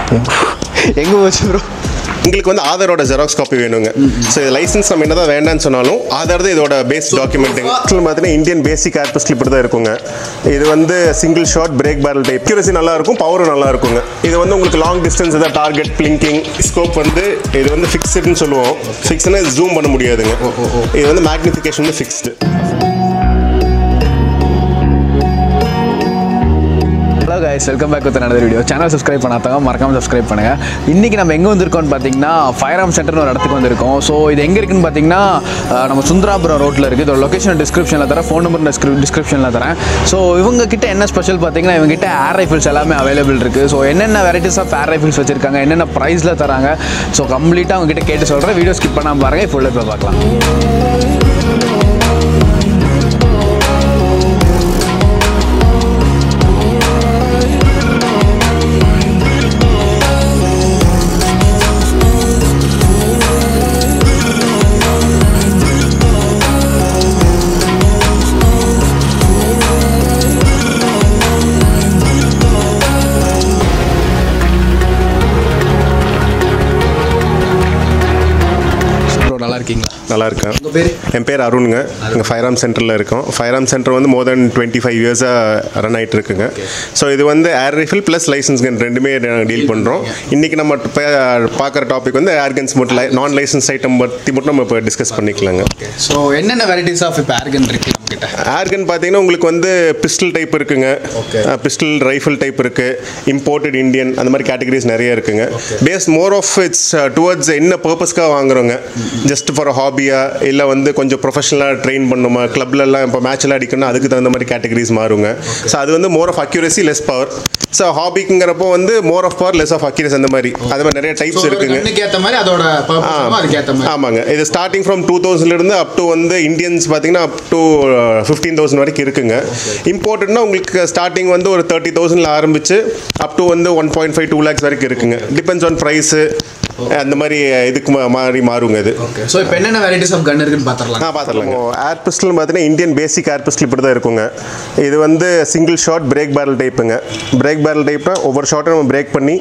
எங்கே போச்சு ப்ரோ உங்களுக்கு வந்து ஆதாரோட ஜெராக்ஸ் காப்பி வேணுங்க ஸோ இது லைசன்ஸ் நம்ம என்னதான் வேண்டாம்னு சொன்னாலும் ஆதார் தான் இதோட பேஸ் டாக்குமெண்ட்டுங்க ஆக்சுவலாக பார்த்தீங்கன்னா இந்தியன் பேசிக் ஏர் பிஸ்டல் இப்படி தான் இருக்குங்க இது வந்து single shot break barrel type accuracy நல்லா இருக்கும் பவரும் நல்லா இருக்குங்க இது வந்து உங்களுக்கு லாங் டிஸ்டன்ஸ் ஏதாவது டார்கெட் பிளிங்கிங் ஸ்கோப் வந்து இது வந்து ஃபிக்ஸ்டுன்னு சொல்லுவோம் ஃபிக்ஸ்னா ஜூம் பண்ண முடியாதுங்க இது வந்து மேக்னிஃபிகேஷன் வந்து fixed hello guys welcome back with another video channel subscribe பண்ணாதவங்க மறக்காம சப்ஸ்கிரைப் பண்ணுங்க இன்னைக்கு நம்ம எங்கே வந்திருக்கோம்னு பார்த்தீங்கன்னா ஃபயர் ஆர்ம் சென்டர்னு ஒரு இடத்துக்கு வந்திருக்கோம் ஸோ இது எங்கே இருக்குன்னு பார்த்தீங்கன்னா அஹ், நம்ம சுந்தராபுரம் ரோட்டில் இருக்குது இதோட லொகேஷன் டிஸ்கிரிப்ஷனில் தரேன் ஃபோன் நம்பர் டிஸ்கிரிப்ஷனில் தரேன் ஸோ இவங்க கிட்ட என்ன ஸ்பெஷல் பார்த்தீங்கன்னா இவங்க கிட்ட ஏர் ரைஃபிள்ஸ் எல்லாமே அவைலபிள் இருக்குது ஸோ என்னென்ன வெரைட்டிஸ் ஆஃப் ஏர் ரைஃபிள்ஸ் வச்சிருக்காங்க என்னென்ன ப்ரைஸில் தராங்க ஸோ கம்ப்ளீட்டாக அவங்க கிட்ட கேட்டு சொல்கிறேன் வீடியோ ஸ்கிப் பண்ணாமல் பாருங்க ஃபுல்லாக இப்போ பார்க்கலாம் ப்ரோ நல்லா இருக்கீங்களா நல்லா இருக்கேன் உங்கள் பேர் என் பேர் அருணுங்க இங்கே ஃபயர் ஆர்ம் சென்டரில் இருக்கோம் ஃபயர் ஆர்ம் சென்டர் வந்து மோர் தென் டுவெண்ட்டி ஃபைவ் இயர்ஸாக ரன் ஆகிட்டு இருக்குங்க ஸோ இது வந்து air rifle plus licence gun ரெண்டுமே டீல் பண்ணுறோம் இன்றைக்கி நம்ம பார்க்குற டாபிக் வந்து ஏர் கன்ஸ் மட்டும் நான் லைசன்ஸ் ஐட்டம் பற்றி மட்டும் நம்ம இப்போ டிஸ்கஸ் பண்ணிக்கலாங்க ஸோ என்னென்ன வெரைட்டிஸ் ஆஃப் இப்போ ஏர்கன் இருக்கு நம்ம கிட்ட ஏர் கன் பார்த்தீங்கன்னா உங்களுக்கு வந்து பிஸ்டல் டைப் இருக்குங்க Okay. பிஸ்டல் ரைஃபிள் டைப் இருக்குது இம்போர்ட்டட் இந்தியன் அந்த மாதிரி கேட்டகரிஸ் நிறைய இருக்குங்க base more of it's towards என்ன பர்பஸ்க்காக வாங்குறோங்க ஜஸ்ட் ஃபார் ஹாபியா இல்லை வந்து கொஞ்சம் ப்ரொஃபஷனலாக ட்ரெயின் பண்ணுமா கிளப்லலாம் இப்போ மேட்ச்லாம் அடிக்கணும் அதுக்கு தகுந்த மாதிரி கேட்டகரிஸ் மாறுங்க ஸோ அது வந்து more of accuracy less power so ஹாபிக்குங்கிறப்போ வந்து more of power less of accuracy அந்த மாதிரி அது மாதிரி நிறைய டைப்ஸ் இருக்குங்க கண்ணுக்கு ஏற்ற மாதிரி அதோட பர்பஸ் அதுக்கு ஏற்ற மாதிரி ஆமாங்க இது ஸ்டார்டிங் ஃப்ரம் டூ தௌசண்ட்லேருந்து அப் டு வந்து இந்தியன்ஸ் பார்த்தீங்கன்னா அப் டு ஃபிஃப்டீன் தௌசண்ட் வரைக்கும் இருக்குங்க இம்போர்ட்டட்னா உங்களுக்கு ஸ்டார்டிங் வந்து ஒரு தேர்ட்டி தௌசண்ட்ல ஆரம்பிச்சு அப் டு வந்து one point five two lakhs வரைக்கும் இருக்குங்க டிபெண்ட்ஸ் ஆன் ப்ரைஸு அந்த மாதிரி இதுக்கு மா- மாறி மாறுங்க இது ஓகே ஸோ இப்போ என்னென்ன வெரைட்டிஸ் ஆஃப் கன் இருக்குன்னு பார்த்துடலாம் ஆ பார்த்துடலாங்க ஏர் பிஸ்டல் பார்த்தீங்கன்னா இந்தியன் பேசிக் ஏர் பிஸ்டல் இப்படி தான் இருக்குங்க இது வந்து சிங்கிள் ஷாட் பிரேக் பேரல் டைப்புங்க பிரேக் பேரல் டைப்னா ஒவ்வொரு ஷாட்டும் நம்ம பிரேக் பண்ணி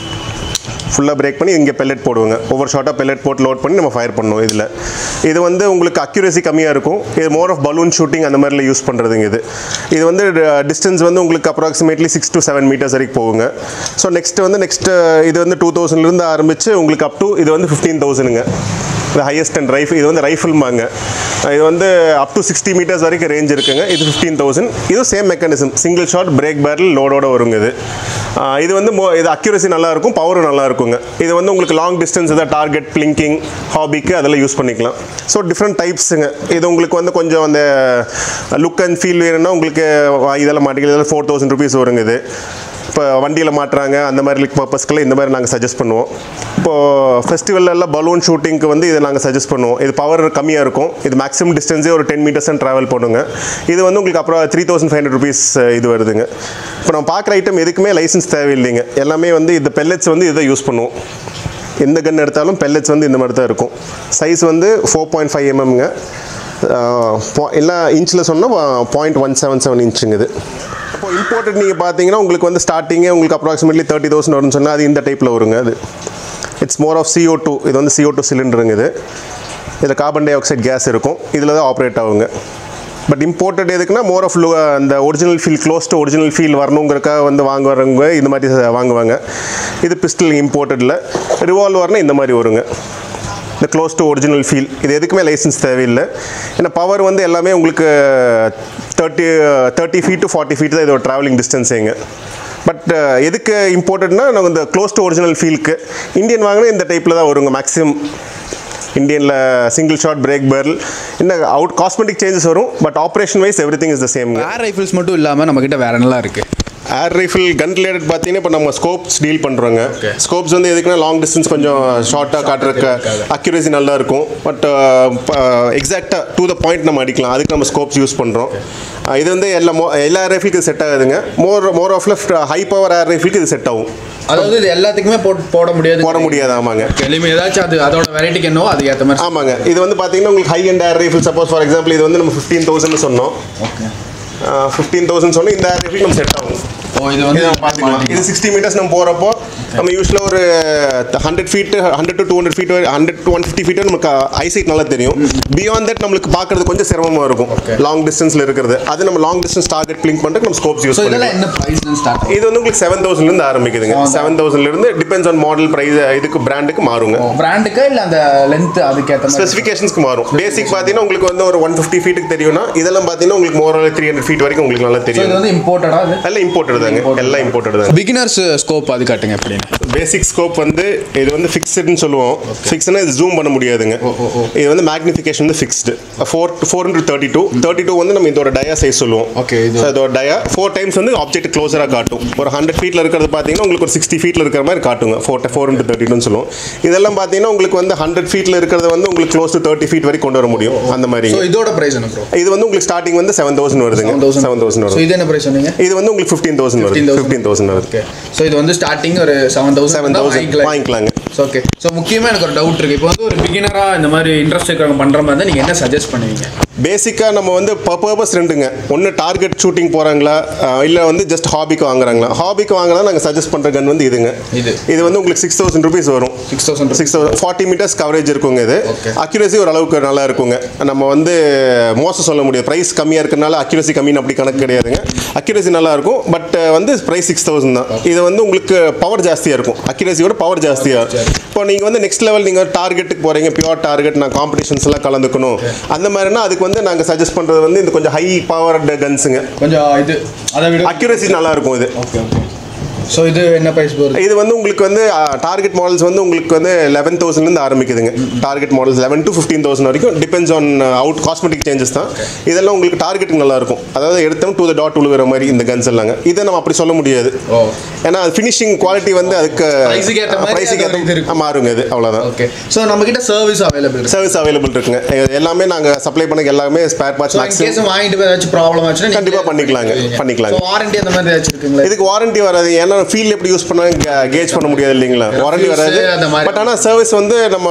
ஃபுல்லாக பிரேக் பண்ணி இங்கே பெல்லட் போடுவோங்க ஒவ்வொரு ஷாட்டாக பெல்லட் போட்டு லோட் பண்ணி நம்ம ஃபயர் பண்ணுவோம் இதில் இது வந்து உங்களுக்கு அக்யூரசி கம்மியாக இருக்கும் இது மோர் ஆஃப் பலூன் ஷூட்டிங் அந்த மாதிரில யூஸ் பண்ணுறதுங்க இது இது வந்து டிஸ்டன்ஸ் வந்து உங்களுக்கு approximately six to seven metres வரைக்கும் போகுங்க ஸோ நெக்ஸ்ட் வந்து நெக்ஸ்ட் இது வந்து டூ தௌசண்ட்லேருந்து ஆரம்பித்து உங்களுக்கு அப் டு இது வந்து ஃபிஃப்டீன் தௌசண்ட்ங்க இது ஹையஸ்ட் அண்ட் ரைஃபிள் இது வந்து ரைஃபிள்மாங்க இது வந்து அப் டு சிக்ஸ்டி மீட்டர்ஸ் வரைக்கும் ரேஞ்ச் இருக்குங்க இது ஃபிஃப்டீன் தௌசண்ட் இது same mechanism single shot break barrel லோடோட வருங்க இது ஆ, இது வந்து மோ இது அக்யூரசி நல்லா இருக்கும் பவரும் நல்லா இருக்குங்க இது வந்து உங்களுக்கு லாங் டிஸ்டன்ஸ் ஏதாவது டார்கெட் பிளிங்கிங் ஹாபிக்கு அதெல்லாம் யூஸ் பண்ணிக்கலாம் ஸோ டிஃப்ரெண்ட் டைப்ஸுங்க இது உங்களுக்கு வந்து கொஞ்சம் அந்த லுக் அண்ட் ஃபீல் வேணும்னா உங்களுக்கு இதெல்லாம் மாட்டிக்கலாம் இதெல்லாம் ஃபோர் தௌசண்ட் ருபீஸ் வருங்க இது இப்போ வண்டியில் மாட்டுறாங்க அந்த மாதிரி பர்பஸ்க்கெல்லாம் இந்த மாதிரி நாங்கள் சஜஸ்ட் பண்ணுவோம் இப்போது ஃபெஸ்டிவல்லாம் பலூன் ஷூட்டிங்க்கு வந்து இதை நாங்கள் சஜஸ்ட் பண்ணுவோம் இது பவர் கம்மியாக இருக்கும் இது மேக்ஸிமம் டிஸ்டன்ஸே ஒரு டென் மீட்டர்ஸ் ட்ராவல் பண்ணுங்க இது வந்து உங்களுக்கு அப்புறம் three thousand five hundred rupees இது வருதுங்க இப்போ நம்ம பார்க்குற ஐட்டம் எதுக்குமே லைசன்ஸ் தேவையில்லைங்க எல்லாமே வந்து இந்த பெல்லட்ஸ் வந்து இதை யூஸ் பண்ணுவோம் எந்த கன் எடுத்தாலும் பெல்லட்ஸ் வந்து இந்த மாதிரி தான் இருக்கும் சைஸ் வந்து ஃபோர் பாயிண்ட் ஃபைவ் எம்எம்ங்க எல்லா இன்ச்சில் சொன்னால் பாயிண்ட் ஒன் செவன் செவன் இன்ச்சுங்க இது இப்போ இம்போர்ட்டட் நீங்கள் பார்த்தீங்கன்னா உங்களுக்கு வந்து ஸ்டார்டிங்கே உங்களுக்கு அப்ராக்சிமேட்லி தேர்ட்டி தௌசண்ட் வரும்னு சொன்னால் அது இந்த டைப்பில் வருங்க அது it's more of CO2 two இது வந்து CO2 டூ சிலிண்டருங்க இது இதில் கார்பன் டை ஆக்சைடு கேஸ் இருக்கும் இதில் தான் ஆப்ரேட் ஆகுங்க பட் இம்போர்ட்டட் எதுக்குன்னா மோர் ஆஃப் அந்த original feel close to original feel வரணுங்கிறக்காக வந்து வாங்குறவங்க இந்த மாதிரி ச- வாங்குவாங்க இது பிஸ்டல் இம்போர்ட்டடில் ரிவால்வர்னால் இந்த மாதிரி வருங்க இந்த க்ளோஸ் டு ஒரிஜினல் ஃபீல் இது எதுக்குமே லைசன்ஸ் தேவையில்லை ஏன்னா பவர் வந்து எல்லாமே உங்களுக்கு thirty thirty feet to forty feet தான் இதோட ட்ராவலிங் டிஸ்டன்ஸேங்க பட் எதுக்கு இம்போர்ட்டட்னா நம்ம இந்த க்ளோஸ் டு ஒரிஜினல் ஃபீலுக்கு இந்தியன் வாங்கினா இந்த டைப்பில் தான் வருங்க மேக்ஸிமம் இந்தியனில் சிங்கிள் ஷாட் பிரேக் பேரல் இன்னும் அவுட் காஸ்மெட்டிக் சேஞ்சஸ் வரும் but operation wise everything is the same air rifles மட்டும் இல்லாமல் நம்மக்கிட்ட வேற என்னலாம் இருக்கு ஏர் ரைஃபிள் கன் ரிலேட்டட் பார்த்தீங்கன்னா இப்போ நம்ம ஸ்கோப்ஸ் டீல் பண்ணுறோங்க Okay. ஸ்கோப்ஸ் வந்து எதுக்குன்னா லாங் டிஸ்டன்ஸ் கொஞ்சம் ஷார்ட்டாக காட்டுறதுக்கு அக்யூரேசி நல்லா இருக்கும் பட் எக்ஸாக்டாக டு த பாயிண்ட் நம்ம அடிக்கலாம் அதுக்கு நம்ம ஸ்கோப்ஸ் யூஸ் பண்ணுறோம் இது வந்து எல்லா மோ எல்லா ஏர் ரைஃபிளுக்கு செட் ஆகுதுங்க more more of left high power air ரைஃபிளுக்கு இது செட் ஆகும் அதாவது இது எல்லாத்துக்குமே போட்டு போட முடியாது போட முடியாது ஆமாங்க எளிமை ஏதாச்சும் அது அதோட வெரைட்டிக்கு என்னவோ அதுக்கு ஏற்ற மாதிரி ஆமாங்க இது வந்து பார்த்தீங்கன்னா உங்களுக்கு high and air rifle suppose for example இது வந்து நம்ம ஃபிஃப்டீன் தௌசண்ட் சொன்னோம் ஓகே ஃபிஃப்டீன் தௌசண்ட் சொன்னோம் இந்த ஏர் ரைஃபிள் நம்ம செட் ஆகும் ஓ இது இது வந்து நம்ம பார்த்துக்கலாம் இது சிக்ஸ்டி மீட்டர்ஸ் நம்ம போகிறப்போ நம்ம யூஸ்வலாக ஒரு hundred feet hundred to two hundred feet hundred to one fifty feet நமக்கு ஐசைட் நல்லா தெரியும் பியாண்ட் தட் நம்மளுக்கு பார்க்கறது கொஞ்சம் சிரமமாக இருக்கும் லாங் டிஸ்டன்ஸில் இருக்கிறது அது நம்ம லாங் டிஸ்டன்ஸ் டார்கெட் பிளிங்க் பண்ணுறதுக்கு நம்ம ஸ்கோப்ஸ் யூஸ் ஸோ பண்ணுவோம் இதெல்லாம் என்ன ப்ரைஸ்ல ஸ்டார்ட் இது வந்து உங்களுக்கு செவன் தௌசண்ட்லேருந்து ஆரம்பிக்குதுங்க செவன் தௌசண்ட்லேருந்து டிபெண்ட்ஸ் ஆன் மாடல் ப்ரைஸ் இதுக்கு பிராண்டுக்கு மாறுங்க பிராண்டுக்கு இல்லை அந்த லென்த் அதுக்கேற்ற மாதிரி ஸ்பெசிஃபிகேஷன்ஸ்க்கு மாறும் பேசிக் பார்த்தீங்கன்னா உங்களுக்கு வந்து ஒரு ஒன் ஃபிஃப்டி ஃபீட்டுக்கு தெரியும்னா இதெல்லாம் பார்த்தீங்கன்னா உங்களுக்கு மோர் த்ரீ ஹண்ட்ரட் ஃபீட் வரைக்கும் உங்களுக்கு நல்லா ஸோ இது தெரியும் வந்து இம்போர்ட்டடா இது எல்லாம் இம்போர்ட்டட் தாங்க எல்லாம் இம்போர்ட்டட் தாங்க பிகினர்ஸ் ஸ்கோப் அது காட்டுங்க எப்படின்னு பேசிக் ஸ்கோப் வந்து இது வந்து ஃபிக்ஸ்டுன்னு சொல்லுவோம் ஃபிக்ஸ்னா இது ஜூம் பண்ண முடியாதுங்க இது வந்து மேக்னிஃபிகேஷன் வந்து fixed four four hundred thirty two thirty two வந்து நம்ம இதோட டயா சைஸ் சொல்லுவோம் Okay, இது- ஸோ இதோட டயா ஃபோர் டைம்ஸ் வந்து ஆப்ஜெக்ட் க்ளோஸராக காட்டும் ஒரு ஹண்ட்ரட் ஃபீட்டில் இருக்கிறது பார்த்தீங்கன்னா உங்களுக்கு ஒரு சிக்ஸ்டி ஃபீட்டில் இருக்கிற மாதிரி காட்டுங்க ஃபோர் ஃபோர் ஹண்ட்ரட் தேர்ட்டி டூன்னு சொல்லுவோம் இதெல்லாம் பார்த்தீங்கன்னா உங்களுக்கு வந்து ஹண்ட்ரட் ஃபீட்டில் இருக்கிறத வந்து உங்களுக்கு க்ளோஸ் டு தேர்ட்டி ஃபீட் வரைக்கும் கொண்டு வர முடியும் அந்த மாதிரி ஸோ இதோட ப்ரைஸ் என்ன ப்ரோ இது வந்து உங்களுக்கு ஸ்டார்டிங் வந்து செவன் தௌசண்ட் வருதுங்க செவன் தௌசண்ட் ஸோ வரும் இது என்ன ப்ரைஸ் சொன்னீங்க இது வந்து உங்களுக்கு ஃபிஃப்டீன் தௌசண்ட் வருது 15,000 ஃபிஃப்டீன் தௌசண்ட் வருது ஓகே ஸோ இது வந்து ஸ்டார்டிங் ஒரு செவன் தௌசண்ட் செவன் தௌசண்ட் வாங்கிக்கலாங்க ஓகே ஸோ முக்கியமாக எனக்கு ஒரு டவுட் இருக்கு இப்போ வந்து ஒரு பிகினராக இந்த மாதிரி இன்ட்ரெஸ்ட் இருக்கிறவங்க பண்ணுற மாதிரி இருந்தால் நீங்கள் என்ன சஜஸ்ட் பண்ணுவீங்க பேசிக்காக நம்ம வந்து பர்பஸ் ரெண்டுங்க ஒன்று டார்கெட் ஷூட்டிங் போகிறாங்களா இல்லை வந்து ஜஸ்ட் ஹாபிக்கு வாங்குறாங்களா ஹாபிக்கு வாங்கினா நாங்கள் சஜஸ்ட் பண்ணுற கன் வந்து இதுங்க இது. இது வந்து உங்களுக்கு சிக்ஸ் தௌசண்ட் ருபீஸ் வரும் six thousand six thousand forty metres coverage இருக்குங்க இது Okay. அக்யூரசி ஓரளவுக்கு நல்லா இருக்குங்க நம்ம வந்து மோசம் சொல்ல முடியாது ப்ரைஸ் கம்மியாக இருக்கனால அக்யூரசி கம்மின்னு அப்படி கணக்கு கிடையாதுங்க அக்யூரசி நல்லா இருக்கும் பட் வந்து ப்ரைஸ் சிக்ஸ் தௌசண்ட் தான் இது வந்து உங்களுக்கு பவர் ஜாஸ்தியாக இருக்கும் அக்யூரசியோட பவர் ஜாஸ்தியாக இருக்கும் இப்போ நீங்கள் வந்து நெக்ஸ்ட் லெவல் நீங்கள் டார்கெட்டுக்கு போகிறீங்க பியூர் டார்கெட் நான் காம்படிஷன்ஸ் எல்லாம் கலந்துக்கணும் அந்த மாதிரினா அதுக்கு வந்து நாங்கள் சஜஸ்ட் பண்ணுறது வந்து இந்த கொஞ்சம் ஹை பவர்டு கன்ஸுங்க கொஞ்சம் இது அதை விட அக்யூரசி நல்லா இருக்கும் இது ஓகே ஓகே ஸோ இது என்ன ப்ரைஸ் போகுது இது வந்து உங்களுக்கு வந்து டார்கெட் மாடல்ஸ் வந்து உங்களுக்கு வந்து லெவன் தௌசண்ட்லேருந்து ஆரம்பிக்குதுங்க target models eleven to fifteen thousand வரைக்கும் depends on out cosmetic changes தான் இதெல்லாம் உங்களுக்கு டார்கெட்டுக்கு நல்லா இருக்கும் அதாவது எடுத்தோம் டு த டாட் உழுகிற மாதிரி இந்த கன்ஸ் எல்லாங்க இதை நம்ம அப்படி சொல்ல முடியாது ஓ ஏன்னா ஃபினிஷிங் குவாலிட்டி வந்து அதுக்கு Price-க்கு ஏத்த மாதிரி price-க்கு அது ஒரு இது ஏத்த- இருக்கும். மாறுங்க இது அவ்வளோதான் ஓகே ஸோ நம்மக்கிட்ட சர்வீஸ் அவைலபிள் இருக்கு சர்வீஸ் அவைலபிள் இருக்குங்க எ- எல்லாமே நாங்கள் சப்ளை பண்ண எல்லாமே spare parts so in case maximum வாங்கிட்டு போய் ஏதாச்சும் ப்ராப்ளம் ஆச்சுன்னா கண்டிப்பா பண்ணிக்கலாங்க, பண்ணிக்கலாங்க. ஸோ வாரண்டி அந்த மாதிரி ஏதாச்சும் இருக்குங்களா இதுக்கு வாரண்டி வராது ஏன்னா ஃபீல்ட் எப்படி யூஸ் பண்ண கேஜ் பண்ண முடியாது இல்லைங்களா வாரண்டி Refuse வராது அந்த மாதிரி. பட் ஆனால் சர்வீஸ் வந்து நம்ம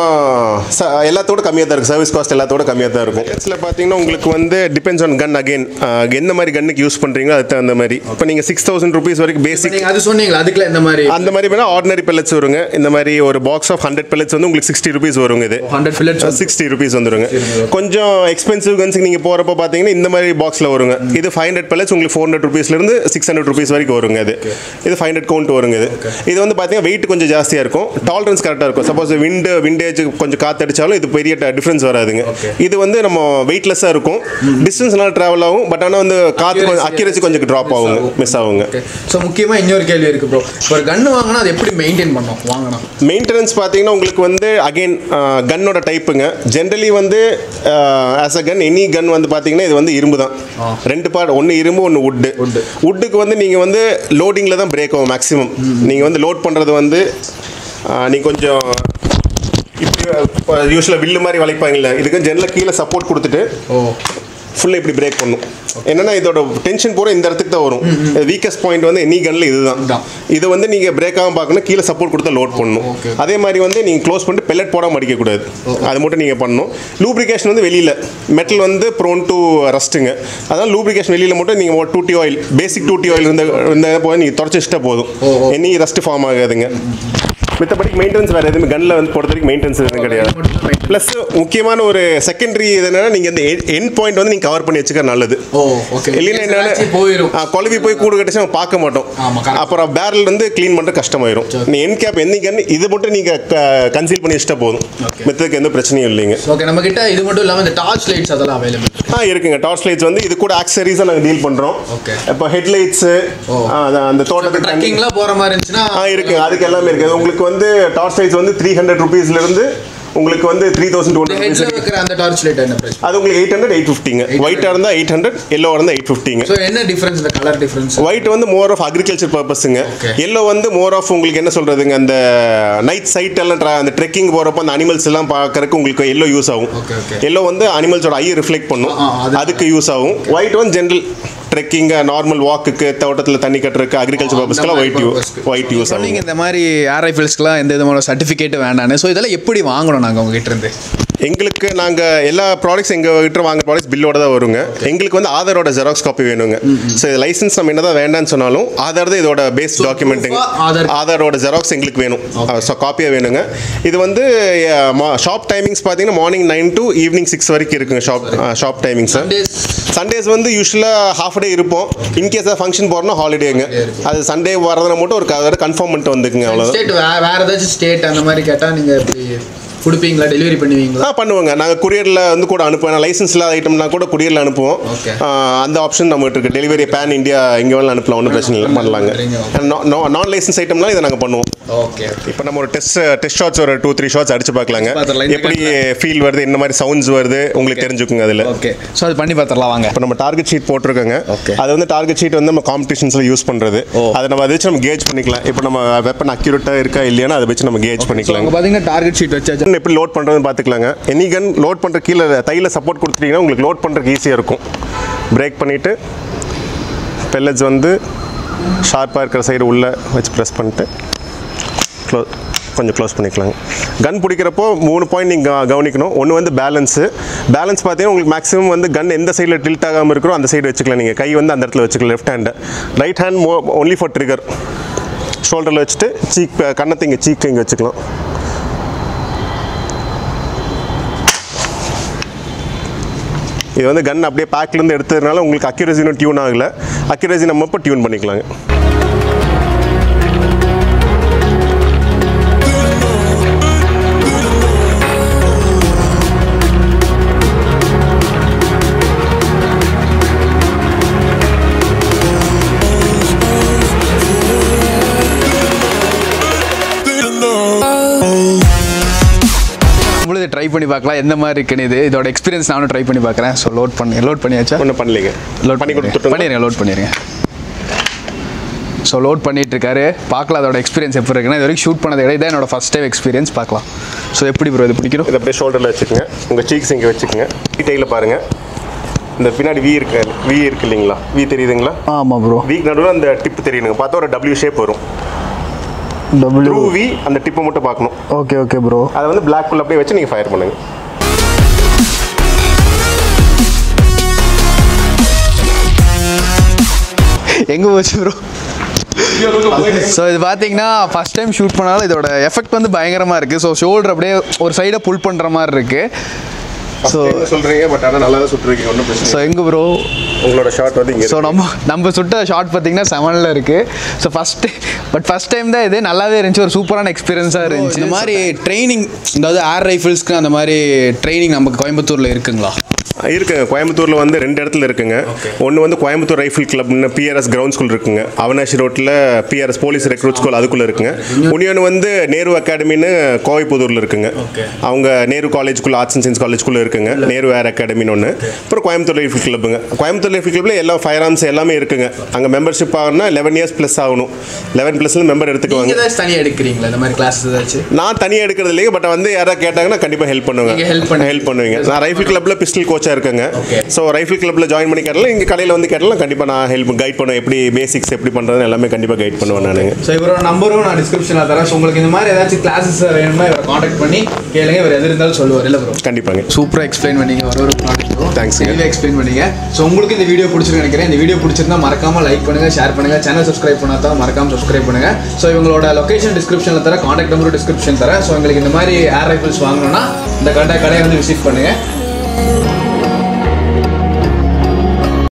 ச- எல்லாத்தோட கம்மியாக தான் இருக்கும் சர்வீஸ் காஸ்ட் எல்லாத்தோட கம்மியாக தான் இருக்கும் இதில் பார்த்தீங்கன்னா உங்களுக்கு வந்து டிபெண்ட்ஸ் ஆன் கன் அகைன் எந்த மாதிரி கன்னுக்கு யூஸ் பண்ணுறீங்களோ அதுக்கு தகுந்த மாதிரி இப்போ நீங்கள் சிக்ஸ் தௌசண்ட் ருபீஸ் வரைக்கும் பேசிக் நீங்கள் அது சொன்னீங்களா அதுக்குள்ள இந்த மாதிரி அந்த மாதிரி வேணால் ஆர்டினரி pellets வருங்க இந்த மாதிரி ஒரு பாக்ஸ் ஆஃப் ஹண்ட்ரட் pellets வந்து உங்களுக்கு சிக்ஸ்டி ருபீஸ் வருங்க இது ஹண்ட்ரட் ஃபில்லட்ஸ் சிக்ஸ்டி ருபீஸ் வந்துருங்க கொஞ்சம் எக்ஸ்பென்சிவ் கன்ஸுக்கு நீங்கள் போகிறப்ப பார்த்தீங்கன்னா இந்த மாதிரி பாக்ஸில் வருங்க இது ஃபைவ் ஹண்ட்ரட் pellets உங்களுக்கு ஃபோர் ஹண்ட்ரட் ருபீஸ்லேருந்து சிக்ஸ் ஹண்ட்ரட் ருபீஸ் வரைக்கும் வருங்க இது இது ஃபைவ் ஹண்ட்ரட் கவுண்ட் வருங்க இது இது வந்து பார்த்தீங்கன்னா வெயிட் கொஞ்சம் ஜாஸ்தியாக இருக்கும் டாலரன்ஸ் கரெக்டாக இருக்கும் சப்போஸ் விண்டு விண்டேஜ் கொஞ்சம் காத்தடிச்சாலும் இது பெரிய டிஃப்ரென்ஸ் வராதுங்க இது வந்து நம்ம வெயிட்லெஸ்ஸாக இருக்கும் டிஸ்டன்ஸ் நல்லா ட்ராவல் ஆகும் பட் ஆனால் வந்து காற்று Accuracy- அக்யூரசி கொஞ்சம் ட்ராப் ஆகுங்க மிஸ் ஆகுங்க ஓகே ஸோ முக்கியமாக இன்னொரு கேள்வி இருக்கு ப்ரோ இப்போ ஒரு கன்று வாங்கினா அது எப்படி மெயின்டைன் பண்ணோம் வாங்கணும் மெயின்டெனன்ஸ் பார்த்தீங்கன்னா உங்களுக்கு வந்து அகைன் கன்னோட டைப்புங்க ஜென்ரலி வந்து as a gun any gun வந்து பார்த்தீங்கன்னா இது வந்து இரும்பு தான் ரெண்டு பார்ட் ஒன்று இரும்பு ஒன்று வுட்டு Wood. வுட்டுக்கு வந்து நீங்கள் வந்து லோடிங்கில் தான் பிரேக் ஆகும் மேக்ஸிமம் நீங்கள் வந்து லோட் பண்ணுறது வந்து நீங்கள் கொஞ்சம் இப்படி யூஸ்வலாக வில்லு மாதிரி வளைப்பாங்கல்ல இதுக்கு ஜென்ரலாக கீழே சப்போர்ட் கொடுத்துட்டு ஓ ஃபுல்லாக இப்படி பிரேக் பண்ணும் என்னன்னா இதோட டென்ஷன் பூரா இந்த இடத்துக்கு தான் வரும் வீக்கஸ்ட் பாயிண்ட் வந்து எனி கன்ல இதுதான் இதுதான். இது வந்து நீங்கள் பிரேக் ஆகாம பார்க்கணும் கீழே சப்போர்ட் கொடுத்தா லோட் பண்ணணும் Okay. அதே மாதிரி வந்து நீங்கள் க்ளோஸ் பண்ணிட்டு பெல்லட் போடாம அடிக்கக்கூடாது அது மட்டும் நீங்கள் பண்ணணும் லூப்ரிகேஷன் வந்து வெளியில் மெட்டல் வந்து ப்ரோன் டு ரஸ்ட்டுங்க அதனால் லூப்ரிகேஷன் வெளியில் மட்டும் நீங்கள் duty oil basic duty oil இருந்த இந்த போய் நீங்கள் தொடச்சி வச்சுட்டா போதும் எனி ரஸ்ட் ஃபார்ம் ஆகாதுங்க மித்தபடி மெயின்டெனன்ஸ் வேறு எதுவுமே கன்னில் வந்து பொறுத்த வரைக்கும் மெயின்டெனன்ஸ் எதுவும் கிடையாது ப்ளஸ் முக்கியமான ஒரு செகண்டரி இது என்னன்னா நீங்கள் இந்த எண்ட் பாயிண்ட் வந்து நீங்கள் கவர் பண்ணி வச்சுக்க நல்லது ஓ ஓகே இல்லைன்னா ஏதாச்சும் என்ன போயிடும் குழவி போய் கூடு கட்டிச்சு நம்ம பார்க்க மாட்டோம் ஆமா, correct. அப்புறம் பேரல் வந்து க்ளீன் பண்ணுறது கஷ்டமாயிரும் நீ என் கேப் எந்த கன் இது மட்டும் நீங்கள் கன்சீல் பண்ணி வச்சுட்டா போதும் Okay. மித்ததுக்கு எந்த பிரச்சனையும் இல்லைங்க ஓகே நம்ம கிட்ட இது மட்டும் இல்லாமல் இந்த டார்ச் லைட்ஸ் அதெல்லாம் அவைலபிள் ஆ இருக்குங்க டார்ச் லைட்ஸ் வந்து இது கூட ஆக்சரிஸாக நாங்கள் டீல் பண்ணுறோம் Okay. இப்போ ஹெட்லைட்ஸு அந்த தோட்டத்துக்கு தண்ணி ட்ரக்கிங்லாம் போகிற மாதிரி இருந்துச்சுன்னா ஆ இருக்குங்க அதுக்கு எல்லாமே இருக்குது உங்களுக்கு வந்து டார்ச் லைட்ஸ் வந்து த்ரீ ஹண்ட்ரட் ருபீஸ்லேருந்து உங்களுக்கு வந்து த்ரீ தௌசண்ட் டூ ஹண்ட்ரட் ஹெட்ல வைக்கிற அந்த டார்ச் லைட் என்ன பிரைஸ் அது உங்களுக்கு எயிட் ஹண்ட்ரட் எயிட் ஃபிஃப்டிங்க ஒயிட்டாக இருந்தால் எயிட் ஹண்ட்ரட் எல்லோ இருந்தால் எயிட் ஃபிஃப்டிங்க ஸோ என்ன டிஃபரன்ஸ் இந்த கலர் டிஃபரன்ஸ் ஒயிட் வந்து மோர் ஆஃப் அக்ரிகல்ச்சர் பர்பஸுங்க Okay. எல்லோ வந்து மோர் ஆஃப் உங்களுக்கு என்ன சொல்றதுங்க அந்த நைட் சைட் எல்லாம் tra- அந்த ட்ரெக்கிங் போறப்ப அந்த அனிமல்ஸ் எல்லாம் பார்க்கறதுக்கு உங்களுக்கு எல்லோ யூஸ் ஆகும் Okay, okay. எல்லோ வந்து அனிமல்ஸோட ஐ ரிஃப்ளெக்ட் பண்ணும் ஆ, அது- அதுக்கு யூஸ் ஆகும் ஒயிட் வந்து ஜென்ரல் ட்ரெக்கிங் நார்மல் வாக்குக்கு தோட்டத்தில் தண்ணி கட்டுறதுக்கு அக்ரிகல்ச்சர் ஆ, அந்த பர்பஸ்க்கெல்லாம் மாதிரி ஒயிட் யூ purpose-க்கு. ஒயிட் யூஸ் ஆகும் நீங்கள் இந்த மாதிரி ஏர் ரைஃபிள்ஸ்க்குலாம் எந்த விதமான சர்டிஃபிகேட் வேண்டான்னு ஸோ இதெல்லாம் எப்படி வாங்கணும் நாங்கள் உங்ககிட்ட இருந்து எங்களுக்கு நாங்கள் எல்லா ப்ராடக்ட்ஸ் எங்கள் கிட்ட வாங்குற ப்ராடக்ட்ஸ் பில்லோட தான் வருங்க எங்களுக்கு வந்து ஆதாரோட ஜெராக்ஸ் காப்பி வேணுங்க ஸோ இது லைசன்ஸ் நம்ம என்ன தான் வேண்டாம்னு சொன்னாலும் ஆதார் தான் இதோட பேஸ் டாக்குமெண்ட்டுங்க proof-ஆ ஆதார் ஆதாரோட ஜெராக்ஸ் எங்களுக்கு வேணும் ஸோ காப்பியாக வேணுங்க இது வந்து ஷாப் டைமிங்ஸ் பார்த்தீங்கன்னா morning nine to evening six வரைக்கும் இருக்குங்க ஷாப் ஷாப் டைமிங்ஸ் சண்டேஸ் வந்து யூஸ்வலாக ஹாஃப் டே இருப்போம் இன்கேஸ் ஏதாவது ஃபங்க்ஷன் போகிறோம்னா ஹாலிடேங்க அது சண்டே வரதுனா மட்டும் ஒரு கன்ஃபார்ம் பண்ணிட்டு வந்துக்குங்க அவ்வளோதான் ஸ்டேட் வேற ஏதாச்சும் ஸ்டேட் அந்த மாதிரி கேட்டால் நீங்கள் எப்படி கொடுப்பீங்களா டெலிவரி பண்ணுவீங்களா ஆ பண்ணுவோங்க நாங்கள் குரியரில் வந்து கூட அனுப்புவோம் லைசன்ஸ் இல்லாத ஐட்டம்னா கூட குரியரில் அனுப்புவோம் Okay. ஆ, அந்த ஆப்ஷன் நம்மகிட்ட இருக்கு டெலிவரி பேன் இந்தியா எங்கே வேணாலும் அனுப்பலாம் ஒன்றும் பிரச்சனை இல்லை பண்ணலாங்க நான் லைசன்ஸ் ஐட்டம்லாம் இதை நாங்கள் பண்ணுவோம் ஓகே ஓகே இப்போ நம்ம ஒரு டெஸ்ட் டெஸ்ட் ஷாட்ஸ் ஒரு டூ த்ரீ ஷாட்ஸ் அடிச்சு பார்க்கலாங்க பார்த்துடலாம். இந்த எப்படி ஃபீல் வருது என்ன மாதிரி சவுண்ட்ஸ் வருது உங்களுக்கு தெரிஞ்சுக்குங்க அதில் ஓகே ஸோ அது பண்ணி பார்த்துடலாம் வாங்க இப்போ நம்ம டார்கெட் ஷீட் போட்டிருக்கோங்க Okay. அது வந்து டார்கெட் ஷீட் வந்து நம்ம காம்படிஷன்ஸில் யூஸ் பண்ணுறது அதை நம்ம அதை வச்சு நம்ம கேஜ் பண்ணிக்கலாம் இப்போ நம்ம வெப்பன் அக்யூரேட்டாக இருக்கா இல்லையானா அதை வச்சு நம்ம கேஜ் பண்ணிக்கலாங்க அங்கே பார்த்தீங்கன்னா டார்கெட் ஷீட் வச்சாச்சு கன் எப்படி லோட் பண்ணுறதுன்னு பார்த்துக்கலாங்க எனி கன் லோட் பண்ணுற கீழே தையில் சப்போர்ட் கொடுத்துட்டீங்கன்னா உங்களுக்கு லோட் பண்ணுறதுக்கு ஈஸியாக இருக்கும் பிரேக் பண்ணிவிட்டு பெல்லட்ஸ் வந்து ஷார்ப்பாக இருக்கிற சைடு உள்ளே வச்சு ப்ரெஸ் பண்ணிட்டு க்ளோ கொஞ்சம் க்ளோஸ் பண்ணிக்கலாங்க கன் பிடிக்கிறப்போ மூணு பாயிண்ட் நீங்கள் கவனிக்கணும் ஒன்று வந்து பேலன்ஸு பேலன்ஸ் பார்த்தீங்கன்னா உங்களுக்கு மேக்ஸிமம் வந்து கன் எந்த சைடில் டில்ட் ஆகாமல் இருக்கிறோ அந்த சைடு வச்சுக்கலாம் நீங்கள் கை வந்து அந்த இடத்துல வச்சுக்கலாம் லெஃப்ட் ஹேண்டு ரைட் ஹேண்ட் மோ ஒன்லி ஃபார் ட்ரிகர் ஷோல்டரில் வச்சுட்டு சீக் கண்ணத்தை இங்கே சீக் இங்கே வச்சுக்கலாம் இது வந்து கன் அப்படியே பேக்லேருந்து எடுத்ததுனால உங்களுக்கு அக்யூரசி இன்னும் டியூன் ஆகலை அக்யூரசி நம்ம இப்போ டியூன் பண்ணிக்கலாங்க நம்மளும் இதை ட்ரை பண்ணி பார்க்கலாம் எந்த மாதிரி இருக்குன்னு இது இதோட எக்ஸ்பீரியன்ஸ் நானும் ட்ரை பண்ணி பார்க்குறேன் ஸோ லோட் பண்ணி லோட் பண்ணியாச்சா ஒன்றும் பண்ணலைங்க லோட் பண்ணி கொடுத்துட்டு பண்ணிடுங்க லோட் பண்ணிடுங்க ஸோ லோட் பண்ணிட்டு இருக்காரு பார்க்கலாம் அதோட எக்ஸ்பீரியன்ஸ் எப்படி இருக்குன்னா இது வரைக்கும் ஷூட் பண்ணதை விட இதான் என்னோட ஃபஸ்ட் டைம் எக்ஸ்பீரியன்ஸ் பார்க்கலாம் ஸோ எப்படி ப்ரோ இது பிடிக்கணும் இதை அப்படியே ஷோல்டரில் வச்சுக்கோங்க உங்கள் சீக்ஸ் இங்கே வச்சுக்கோங்க டீட்டெயிலில் பாருங்கள் இந்த பின்னாடி வி இருக்கு வி இருக்கு இல்லைங்களா வி தெரியுதுங்களா ஆமாம் ப்ரோ வீக் நடுவில் அந்த டிப் தெரியணுங்க பார்த்தா ஒரு டபிள்யூ ஷேப் வரும் டபுள்யூ த்ரூ வி அந்த டிப்பை மட்டும் பார்க்கணும் ஓகே ஓகே ப்ரோ அதை வந்து பிளாக் புல் அப்படியே வச்சு நீங்கள் ஃபயர் பண்ணுங்க எங்கே போச்சு ப்ரோ ஸோ இது பார்த்தீங்கன்னா ஃபஸ்ட் டைம் ஷூட் பண்ணாலும் இதோட எஃபெக்ட் வந்து பயங்கரமாக இருக்குது ஸோ ஷோல்டர் அப்படியே ஒரு சைடை புல் பண்ணுற மாதிரி இருக்குது ஸோ சொல்கிறீங்க பட் ஆனால் நல்லா தான் சுட்டுருக்கீங்க ஒன்றும் பிரச்சனை ஸோ எங்கே ப்ரோ உங்களோட ஷாட் வந்து இங்கே ஸோ நம்ம நம்ம சுட்ட ஷார்ட் பார்த்தீங்கன்னா செவனில் இருக்குது so first but first time தான் இது நல்லாவே இருந்துச்சு ஒரு சூப்பரான எக்ஸ்பீரியன்ஸாக இருந்துச்சு இந்த மாதிரி ட்ரைனிங் அதாவது ஏர் ரைஃபிள்ஸ்க்கு அந்த மாதிரி ட்ரைனிங் நமக்கு கோயம்புத்தூரில் இருக்குங்களா இருக்குங்க கோயம்புத்தூரில் வந்து ரெண்டு இடத்துல இருக்குங்க ஒன்று வந்து கோயம்புத்தூர் ரைஃபிள் கிளப்னு பிஆர்எஸ் கிரவுண்ட் ஸ்கூல் இருக்குங்க அவனாசி ரோட்டில் பிஆர்எஸ் போலீஸ் ரெக்ரூட் ஸ்கூல் அதுக்குள்ளே இருக்குங்க இன்னொன்று வந்து நேரு அகாடமின்னு கோவைப்புதூரில் இருக்குங்க அவங்க நேரு காலேஜ்குள்ள ஆர்ட்ஸ் அண்ட் சயின்ஸ் காலேஜ்குள்ளே இருக்குங்க நேரு ஏர் அகாடமின்னு ஒன்று அப்புறம் கோயம்புத்தூர் ரைஃபிள் கிளப்புங்க கோயம்புத்தூர் ரைஃபிள் கிளப்பில் எல்லா ஃபயர் ஆர்ம்ஸ் எல்லாமே இருக்குங்க அங்கே மெம்பர்ஷிப் ஆகணும்னா லெவன் இயர்ஸ் ப்ளஸ் ஆகணும் லெவன் ப்ளஸ்ல மெம்பர் எடுத்துக்குவாங்க ஏதாச்சும் தனியாக எடுக்கிறீங்களா இந்த மாதிரி கிளாஸ் ஏதாச்சும் நான் தனியாக எடுக்கிறது இல்லைங்க பட் வந்து யாராவது கேட்டாங்கன்னா கண்டிப்பாக ஹெல்ப் பண்ணுவாங்க நீங்க help பண்ணுவீங்க. ஹெல்ப் பண்ணுவீங்க நான் ரைஃபிள் கிளப்பில் பிஸ்டல் கோச்சாக இருக்கேங்க Okay. ஸோ ரைஃபிள் கிளப்பில் ஜாயின் பண்ணி கேட்டாலும் இங்கே கடையில் வந்து கேட்டாலும் கண்டிப்பாக நான் ஹெல்ப் கைட் பண்ணுவேன் எப்படி பேசிக்ஸ் எப்படி பண்ணுறதுன்னு எல்லாமே கண்டிப்பாக கைட் பண்ணுவேன் நானுங்க ஸோ இவரோட நம்பரும் நான் டிஸ்கிரிப்ஷனில் தரேன் ஸோ உங்களுக்கு இந்த மாதிரி ஏதாச்சும் கிளாஸஸ் வேணும்னா இவரை காண்டாக்ட் பண்ணி கேளுங்க இவர் எது இருந்தாலும் சொல்லுவார் இல்லை ப்ரோ கண்டிப்பாங்க சூப்பராக எக்ஸ்பிளைன் பண்ணீங்க ஒரு ஒரு ப்ராடக்ட்டும் Thanks, தெளிவாக எக்ஸ்பிளைன் பண்ணீங்க ஸோ உங்களுக்கு இந்த வீடியோ பிடிச்சிருக்கு நினைக்கிறேன் இந்த வீடியோ பிடிச்சிருந்தா மறக்காம லைக் பண்ணுங்க ஷேர் பண்ணுங்க சேனல் சப்ஸ்கிரைப் பண்ணாதான் மறக்காம சப்ஸ்கிரைப் பண்ணுங்க ஸோ இவங்களோட லொகேஷன் டிஸ்கிரிப்ஷனில் தர காண்டாக்ட் நம்பரும் டிஸ்கிரிப்ஷன் தரேன் ஸோ உங்களுக்கு இந்த மாதிரி ஏர் ரைஃபிள்ஸ் வாங்கணும்னா இந்த கடை கடையை வந்து விசிட் பண்ணுங்க